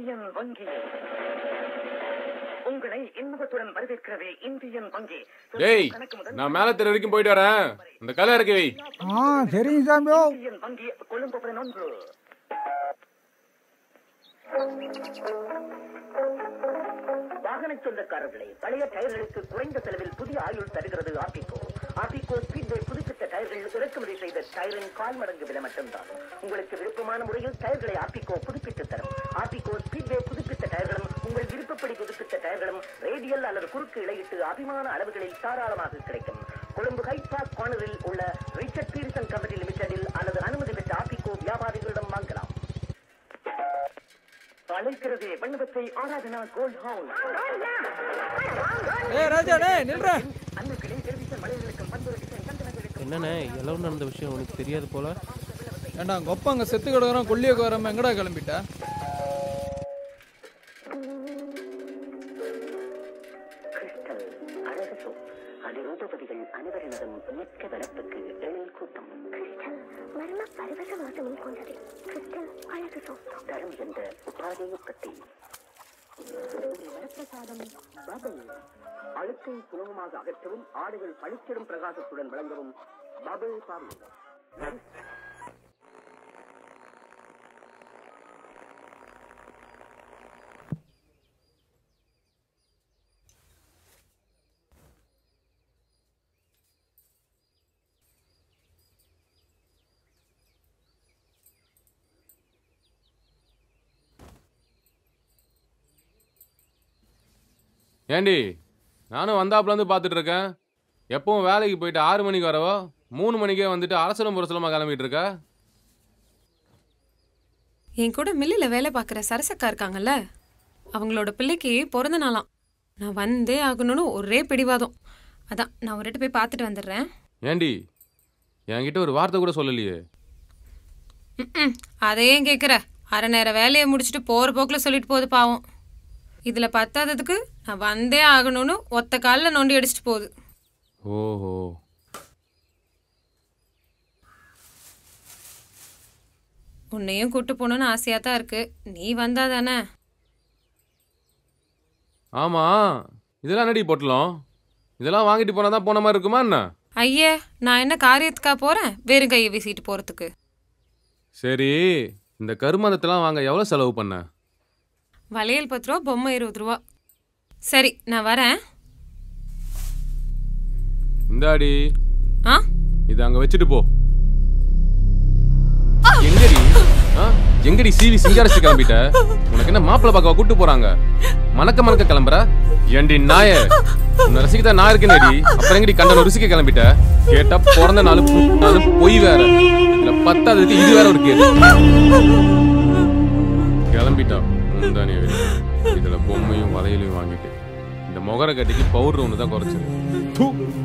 Indian வங்கி உங்களை இன்பத்துடன் வரவேற்கிறது இந்தியன் வங்கி டேய் நான் மேல தெரு வரைக்கும் போயிட்டு வரேன் இந்த கலை இறக்கி வை ஆ சரிங்க சாமியோ இந்தியன் வங்கி கொழும்பு பதினொன்று வாகன சொந்தக்காரர்களே பழைய டயர்களுக்கு குறைந்த செலவில் புதிய ஆயுள் தருகிறது ஆப்பிகோ ஆப்பிகோ ஸ்பீட்வே புதுப்பித்த டயர்கள் இறக்குமதி செய்த டயரின் கால் மடங்கு விலை மட்டும்தான் உங்களுக்கு விருப்பமான முறையில் டயர்களை ஆப்பிகோ புதுப்பித்து தரும் ஆப்பிகோ ஸ்பீட்வே புதுப்பித்த டயர்களும் உங்கள் விருப்பப்படி புதுப்பித்த டயர்களும் ரேடியல் அல்லது குறுக்கு இழையிட்டு அபிமான அளவுகளில் தாராளமாக கிடைக்கும் கொழும்பு ஹைபார்க் கார்னரில் உள்ள ரிச்சர்ட் பீரிசன் கம்பெனி லிமிடெடில் அல்லது அனுமதி பெற்ற ஆப்பிகோ வியாபாரிகளிடம் வாங்கலாம் அழைக்கிறது வண்ணவத்தை ஆராதனா கோல்ட் ஹவுஸ் ஏ ராஜா டே நில்ற அன்னைகளின் டெலிவிஷன் மலைகளுக்கும் பண்பு டிசைன் கண்டனங்களுக்கும் என்னண்ணே எல்லாம் நடந்த விஷயம் உனக்கு தெரியாது போல ஏண்டா உங்க அப்பா அங்க செத்து கிடக்குறான் கொல்லியக்கு வராம எங்கடா கிளம்பிட்ட கிறிஸ்டல் அழகு சோப் அதிரூபதிகள் அனைவரினதும் மிக்க வளர்ப்புக்கு எழில் கூட்டம் கிறிஸ்டல் மர்ம பரவச வாசமும் கொண்டது கிறிஸ்டல் அழகு சோப்பு தரம் என்ற உபாதையை பற்றி வரப்பிரசாதம் பபல் அழுக்கை சுலபமாக அகற்றவும் ஆடைகள் பளிச்சிடும் பிரகாசத்துடன் விளங்கவும் பபல் பார்வை ஏண்டி நானும் வந்தாப்புல இருந்து பார்த்துட்டு இருக்கேன் எப்பவும் வேலைக்கு போயிட்டு ஆறு மணிக்கு வரவோ மூணு மணிக்கே வந்துட்டு அரசலம் புரசலமா கிளம்பிட்டு இருக்க என் கூட மில்லில் வேலை பார்க்குற சரசக்கா இருக்காங்கல்ல அவங்களோட பிள்ளைக்கு பிறந்த நாளாம் நான் வந்தே ஆகணும்னு ஒரே பிடிவாதம் அதான் நான் ஒரு போய் பார்த்துட்டு வந்துடுறேன் ஏண்டி என்கிட்ட ஒரு வார்த்தை கூட சொல்லலையே ம் அதையும் கேட்குற அரை நேர வேலையை முடிச்சுட்டு போகிற போக்கில் சொல்லிட்டு போகுது பாவம் இதில் பத்தாததுக்கு நான் வந்தே ஆகணும்னு ஒத்த காலில் நோண்டி அடிச்சிட்டு போகுது ஓஹோ உன்னையும் கூட்டு போகணுன்னு ஆசையாக தான் இருக்கு நீ வந்தா தானே ஆமா இதெல்லாம் என்னடி பொட்டலம் இதெல்லாம் வாங்கிட்டு போனா தான் போன மாதிரி இருக்குமா என்ன ஐயே நான் என்ன காரியத்துக்கா போகிறேன் வெறும் கையை வீசிட்டு போகிறதுக்கு சரி இந்த கருமந்தத்தெல்லாம் வாங்க எவ்வளோ செலவு பண்ண வளையல் பத்து ரூபா பொம்மை இருபது ரூபா சரி நான் வரேன் இந்தாடி ஆ இதை அங்க வச்சுட்டு போ எங்கடி ஆ? எங்கடி சிவி சிங்காரச்சு கிளம்பிட்ட உனக்கு என்ன மாப்பிள்ளை பார்க்க கூட்டு போறாங்க மணக்க மணக்க கிளம்புற ஏண்டி நாய உன்னை ரசிக்கத்தான் நான் இருக்கேனடி அப்புறம் எங்கடி கண்டன ருசிக்க கிளம்பிட்ட கேட்டா பிறந்த நாலு நாலு பொய் வேற இதுல பத்தாததுக்கு இது வேற ஒரு கேடு கிளம்பிட்டா முந்தானே இதுல பொம்மையும் வளையலையும் வாங்கிட்டு இந்த முகர கட்டிக்கு பவுடர் ஒன்று தான் குறைச்சது தூ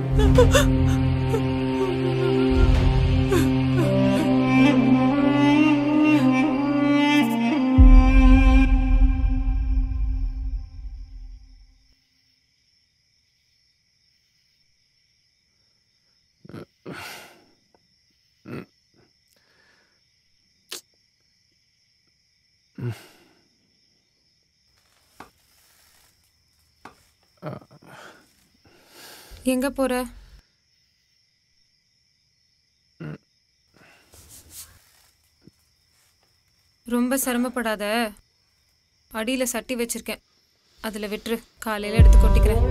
எங்க போற ரொம்ப சிரமப்படாத அடியில சட்டி வச்சிருக்கேன் அதுல விட்டுரு காலையில எடுத்து கொட்டிக்கிறேன்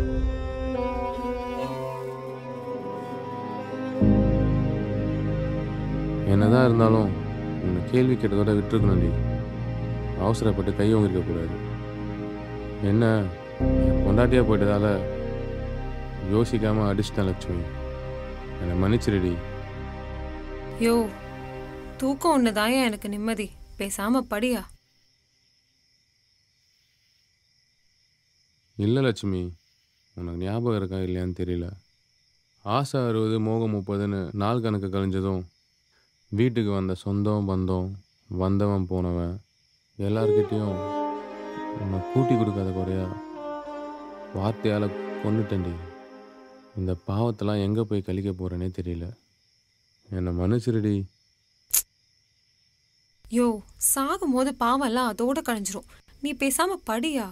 என்னதான் இருந்தாலும் உன்னை கேள்வி கேட்டதோட விட்டுருக்கணும்டி அவசரப்பட்டு கை வாங்கிருக்க கூடாது என்ன என் பொண்டாட்டியா போயிட்டதால யோசிக்காம அடிச்சிட்டேன் லட்சுமி என்னை மன்னிச்சிருடி யோ தூக்கம் ஒண்ணுதாயா எனக்கு நிம்மதி பேசாம படியா இல்லை லட்சுமி உனக்கு ஞாபகம் இருக்கா இல்லையான்னு தெரியல ஆசை அறுபது மோகம் முப்பதுன்னு நாள் கணக்கு கழிஞ்சதும் வீட்டுக்கு வந்த சொந்தம் பந்தம் வந்தவன் போனவன் எல்லார்கிட்டேயும் உன்னை கூட்டி கொடுக்காத குறையா வார்த்தையால் கொன்னுட்டேன்டி இந்த பாவத்தெல்லாம் எங்கே போய் கழிக்க போகிறேனே தெரியல என்னை மன்னிச்சிருடி யோ சாகும்போது பாவம்லாம் அதோட கழிஞ்சிரும் நீ பேசாம படியா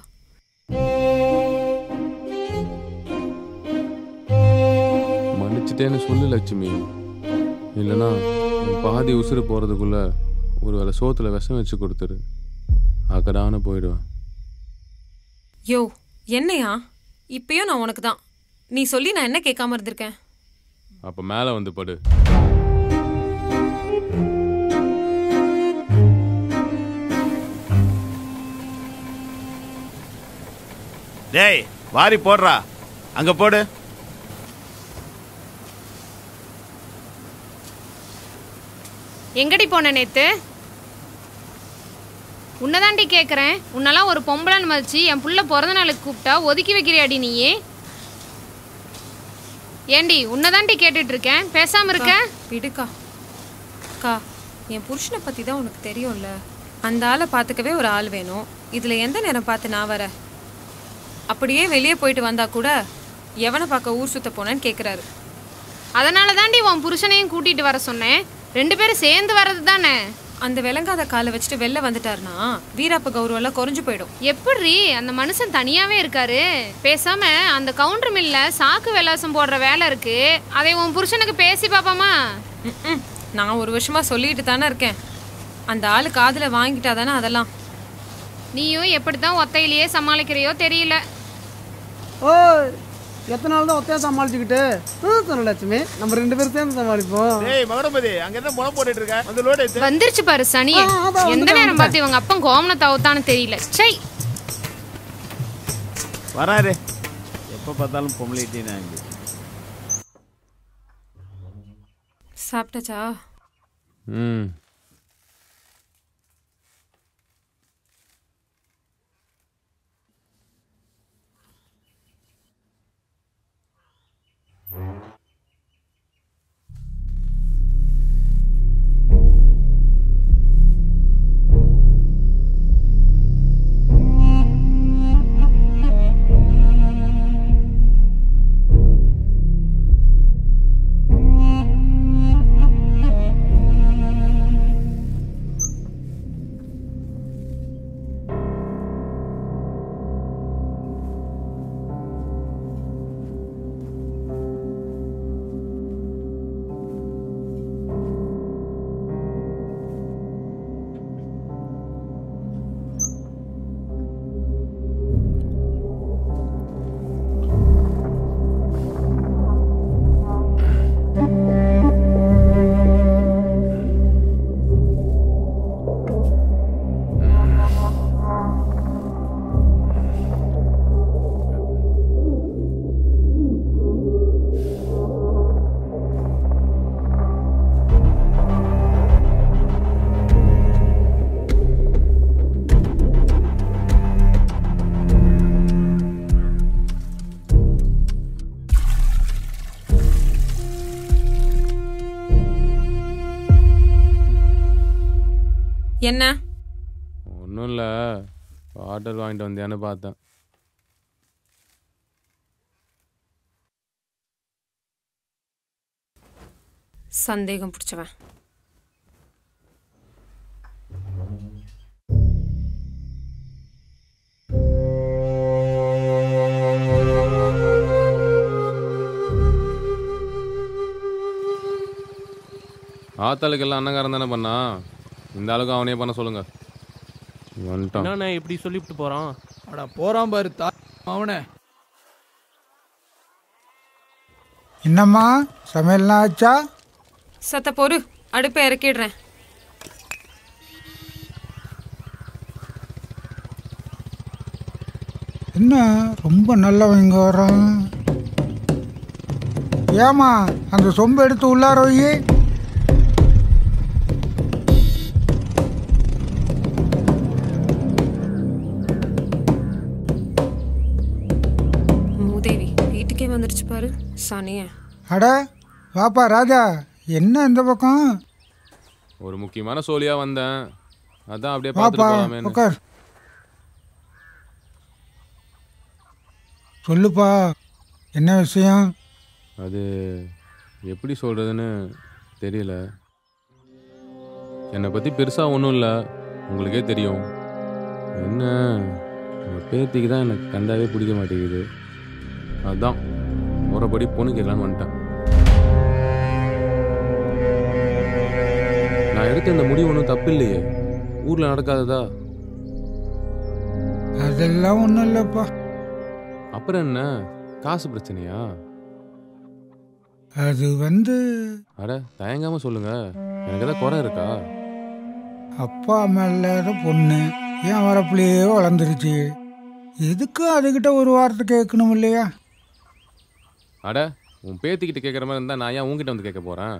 மன்னிச்சிட்டேன்னு சொல்லு லட்சுமி இல்லைன்னா உன் பாதி உசுறு போகிறதுக்குள்ள ஒரு வேளை சோத்துல விஷம் வச்சு கொடுத்துரு அக்கடான போயிடுவேன் யோ என்னையா இப்பயும் நான் உனக்கு தான் நீ சொல்லி நான் என்ன கேட்காம இருந்திருக்கேன் அப்போ மேலே வந்து படு டேய் வாரி போடுறா அங்க போடு எங்கடி போன நேத்து உன்னதாண்டி கேட்குறேன் உன்னெல்லாம் ஒரு பொம்பளைன்னு மதிச்சு என் புள்ள பிறந்த நாளுக்கு கூப்பிட்டா ஒதுக்கி வைக்கிறியாடி நீயே ஏண்டி உன்னதாண்டி கேட்டுட்டு இருக்கேன் பேசாம இருக்க விடுக்கா அக்கா என் புருஷனை பத்தி தான் உனக்கு தெரியும்ல அந்த ஆளை பார்த்துக்கவே ஒரு ஆள் வேணும் இதுல எந்த நேரம் பார்த்து நான் வர அப்படியே வெளியே போயிட்டு வந்தா கூட எவனை பார்க்க ஊர் சுத்த போனேன்னு கேக்குறாரு அதனால தாண்டி உன் புருஷனையும் கூட்டிட்டு வர சொன்னேன் ரெண்டு பேரும் சேர்ந்து வர்றது தானே அந்த விளங்காத காலை வச்சுட்டு வெளில வந்துட்டாருனா வீராப்ப கௌரவம் எல்லாம் குறைஞ்சு போயிடும் எப்படி அந்த மனுஷன் தனியாவே இருக்காரு பேசாம அந்த கவுண்டர் மில்ல சாக்கு விலாசம் போடுற வேலை இருக்கு அதை உன் புருஷனுக்கு பேசி பாப்பாமா ம்ம். நான் ஒரு வருஷமா சொல்லிட்டு தானே இருக்கேன் அந்த ஆளு காதுல வாங்கிட்டா தானே அதெல்லாம் நீயும் எப்படித்தான் ஒத்தையிலேயே சமாளிக்கிறியோ தெரியல ஓ எத்தனை நாள் தான் ஒத்தையா சமாளிச்சுக்கிட்டு சொன்ன லட்சுமி நம்ம ரெண்டு பேரும் சேர்ந்து சமாளிப்போம் டேய் மகனபதி அங்க என்ன முளை போட்டுட்டு இருக்க வந்து லோடு ஏத்து வந்துருச்சு பாரு சனிய ஆ, அதான் எந்த வந்துட்டேன், நேரம் பார்த்து இவங்க அப்பன் கோமனை தவுத்தான்னு தெரியல சை வராரு எப்ப பார்த்தாலும் பொம்பளைட்டினா இங்க சாப்பிட்டாச்சா ம் என்ன ஒன்றும் இல்லை வாட்டர் வாங்கிட்டு வந்தியான்னு பார்த்தேன் சந்தேகம் பிடிச்சவன் ஆத்தாளுக்கெல்லாம் அன்னகாரம் தானே பண்ணா இந்த அளவுக்கு அவனே பண்ண சொல்லுங்க வந்துட்டான் என்னண்ணே இப்படி சொல்லிவிட்டு போறான் அடா போறான் பாரு தா அவனே என்னம்மா சமையல்லாம் ஆச்சா சத்த பொறு அடுப்பை இறக்கிடுறேன் என்ன ரொம்ப நல்லவங்க வரான் ஏமா அந்த சொம்பு எடுத்து உள்ளார வை மூதேவி வீட்டுக்கே வந்துருச்சு பாரு சனிய அட வாப்பா ராஜா என்ன இந்த பக்கம் ஒரு முக்கியமான சோழியா வந்தேன் அதான் அப்படியே பார்த்துட்டு வாப்பா போலாமேன்னு உட்கார் சொல்லுப்பா என்ன விஷயம் அது எப்படி சொல்றதுன்னு தெரியல என்னை பற்றி பெருசாக ஒன்றும் இல்லை உங்களுக்கே தெரியும் என்ன உங்கள் பேத்திக்கு தான் எனக்கு கண்டாவே பிடிக்க மாட்டேங்குது அதான் முறைப்படி பொண்ணு கேட்கலான்னு வந்துட்டேன் நான் எடுத்த இந்த முடிவு ஒன்றும் தப்பு இல்லையே ஊரில் நடக்காததா அதெல்லாம் ஒன்றும் இல்லைப்பா அப்புறம் என்ன காசு பிரச்சனையா அது வந்து அட தயங்காம சொல்லுங்க எனக்கு ஏதாவது குறை இருக்கா அப்பா அம்மா இல்லாத பொண்ணு என் வரப்புலையே வளர்ந்துருச்சு எதுக்கு அதுகிட்ட ஒரு வார்த்தை கேட்கணும் இல்லையா அட உன் பேத்திக்கிட்ட கேட்குற மாதிரி இருந்தால் நான் ஏன் உன்கிட்ட வந்து கேட்க போகிறேன்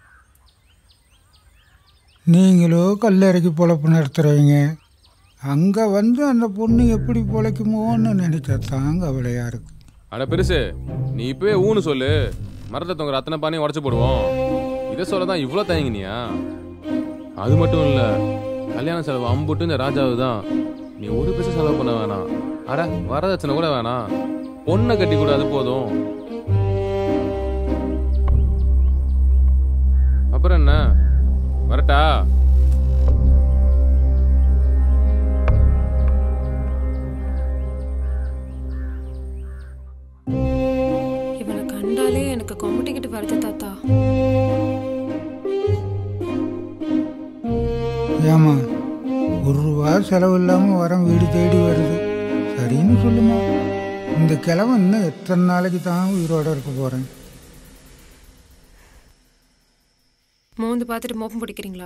நீங்களோ கல்லறைக்கு பொழப்பு நடத்துகிறவங்க அங்கே வந்து அந்த பொண்ணு எப்படி பொழைக்குமோன்னு நினைச்சா தான் கவலையாக இருக்கு அட பெருசு நீ இப்பவே ஊன்னு சொல்லு மரத்தில் தொங்குற அத்தனை பானையும் உடச்சு போடுவோம் இதை சொல்ல தான் இவ்வளோ தயங்கினியா அது மட்டும் இல்லை கல்யாண செலவு அம்புட்டு இந்த ராஜாவு தான் நீ ஒரு பைசா செலவு பண்ண வேணாம் அட வரதட்சணை கூட வேணாம் பொண்ணை கட்டி கூட அது போதும் அப்புறம் என்ன வரட்டா இவனை கண்டாலே எனக்கு கொம்பட்டிக்கிட்டு வருது தாத்தா ஏமா ஒரு ரூபா செலவு இல்லாமல் வரம் வீடு தேடி வருது சரின்னு சொல்லுமா இந்த கிழமை இன்னும் எத்தனை நாளைக்கு தான் உயிரோட இருக்க போகிறேன் மோந்து பார்த்துட்டு மோப்பம் பிடிக்கிறீங்களா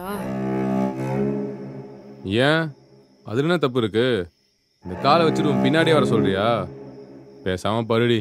ஏன் அதுல என்ன தப்பு இருக்கு இந்த காலை வச்சுட்டு உன் பின்னாடியே வர சொல்றியா பேசாம பருடி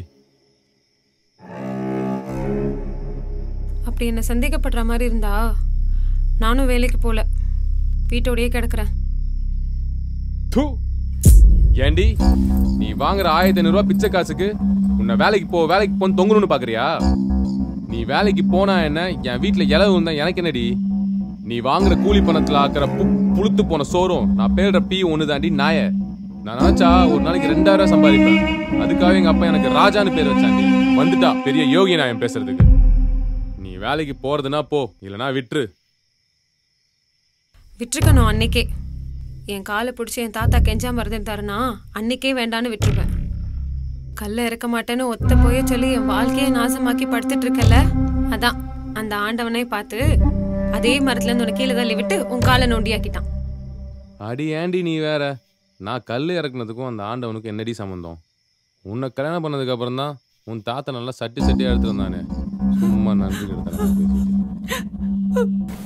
அப்படி என்ன சந்தேகப்படுற மாதிரி இருந்தா நானும் வேலைக்கு போல வீட்டோடயே கிடக்குறேன் தூ ஏண்டி நீ வாங்குற ஆயிரத்தி ஐநூறு ரூபாய் பிச்சை காசுக்கு உன்னை வேலைக்கு போ வேலைக்கு போன்னு தொங்கணும்னு பாக்குறியா நீ வேலைக்கு போனா என்ன என் வீட்டுல இலவு இருந்தா எனக்கு என்னடி நீ வாங்குற கூலி பணத்துல ஆக்குற பு- புழுத்து போன சோறும் நான் பேடுற பீ ஒண்ணு தாண்டி நாய நான் நினைச்சா ஒரு நாளைக்கு ரெண்டாயிரம் ரூபாய் சம்பாதிப்பேன் அதுக்காக எங்க அப்பா எனக்கு ராஜான்னு பேர் வச்சாண்டி வந்துட்டா பெரிய யோகி நாயம் பேசுறதுக்கு நீ வேலைக்கு போறதுன்னா போ இல்லனா விட்டுரு விட்டுருக்கணும் அன்னைக்கே என் காலை பிடிச்சி என் தாத்தா கெஞ்சாம இருந்திருந்தாருன்னா அன்னைக்கே வேண்டான்னு விட்டுருப்பேன் கல்ல இறக்க மாட்டேன்னு ஒத்த போய சொல்லி என் வாழ்க்கையை நாசமாக்கி படுத்துட்டு இருக்கல அதான் அந்த ஆண்டவனை பார்த்து அதே மரத்துல இருந்து உனக்கு கீழே தள்ளி விட்டு உன் காலை நொண்டியாக்கிட்டான் அடி ஏண்டி நீ வேற நான் கல் இறக்குனதுக்கும் அந்த ஆண்டவனுக்கும் என்னடி சம்மந்தம் உன்னை கல்யாணம் பண்ணதுக்கு அப்புறம் தான் உன் தாத்தா நல்லா சட்டி சட்டியா எடுத்து வந்தானே சும்மா நன்றி கெடுத்தனமா பேசிட்டு.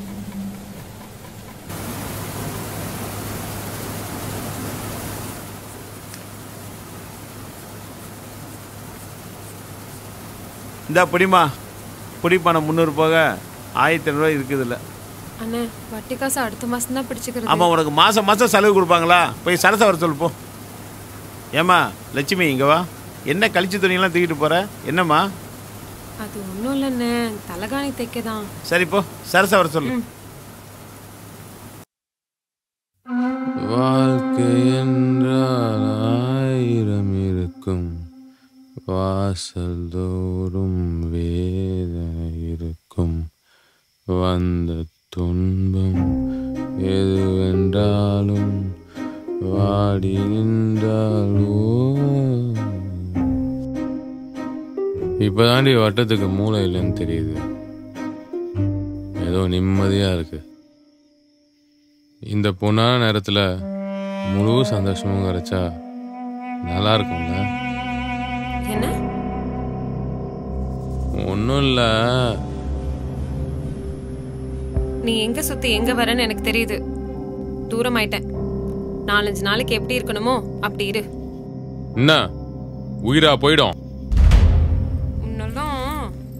இந்தா பிடிமா பிடி பணம் முந்நூறு போக ஆயிரத்தி ஐநூறுரூவா இருக்குதுல்ல அண்ணே வட்டி காசு அடுத்த மாசம் தான் பிடிச்சுக்கிறது ஆமாம் உனக்கு மாதம் மாதம் செலவு கொடுப்பாங்களா போய் சரச வர சொல்லு போ ஏம்மா லட்சுமி இங்கே வா என்ன கழிச்சு துணியெல்லாம் தூக்கிட்டு போற என்னம்மா அது ஒன்றும் இல்லைண்ணே தலகாணி தைக்க தான் சரி போ சரச வர சொல்லு வாழ்க்கை என்றால் ஆயிரம் இருக்கும் வாசல் தோறும் வேதனை இருக்கும் வந்த துன்பம் எதுவென்றாலும் வாடி நின்றாலோ இப்பதாண்டி வட்டத்துக்கு மூளை இல்லைன்னு தெரியுது ஏதோ நிம்மதியா இருக்கு இந்த பொண்ணான நேரத்துல முழு சந்தோஷமும் கிடைச்சா நல்லா இருக்கும்ல என்ன ஒன்றும் இல்லை நீ எங்க சுத்தி எங்க வரேன்னு எனக்கு தெரியுது தூரமாயிட்டேன் நாலஞ்சு நாளைக்கு எப்படி இருக்கணுமோ அப்படி இரு என்ன உயிரா போயிடும் உன்னெல்லாம்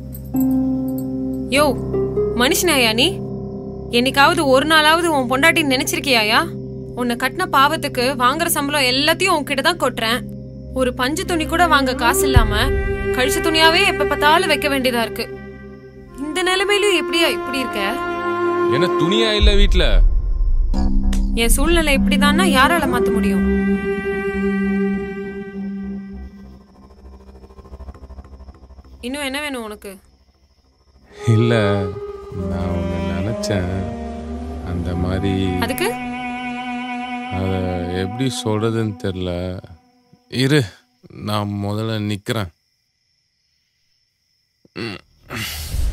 யோ மனுஷனாயா நீ என்னைக்காவது ஒரு நாளாவது உன் பொண்டாட்டின்னு நினைச்சிருக்கியாயா உன்னை கட்டின பாவத்துக்கு வாங்குற சம்பளம் எல்லாத்தையும் உன்கிட்ட தான் கொட்டுறேன் ஒரு பஞ்சு துணி கூட வாங்க காசு இல்லாம கழிச்ச துணியாவே எப்ப பார்த்தாலும் வைக்க வேண்டியதா இருக்கு இந்த நிலைமையிலும் எப்படியா இப்படி இருக்க என்ன துணியா இல்லை வீட்டில் என் சூழ்நிலை இப்படிதான்னா யாரால மாத்த முடியும் இன்னும் என்ன வேணும் உனக்கு இல்லை நான் ஒன்று நினச்சேன் அந்த மாதிரி அதுக்கு அதை எப்படி சொல்றதுன்னு தெரில இரு நான் முதல்ல நிற்கிறேன்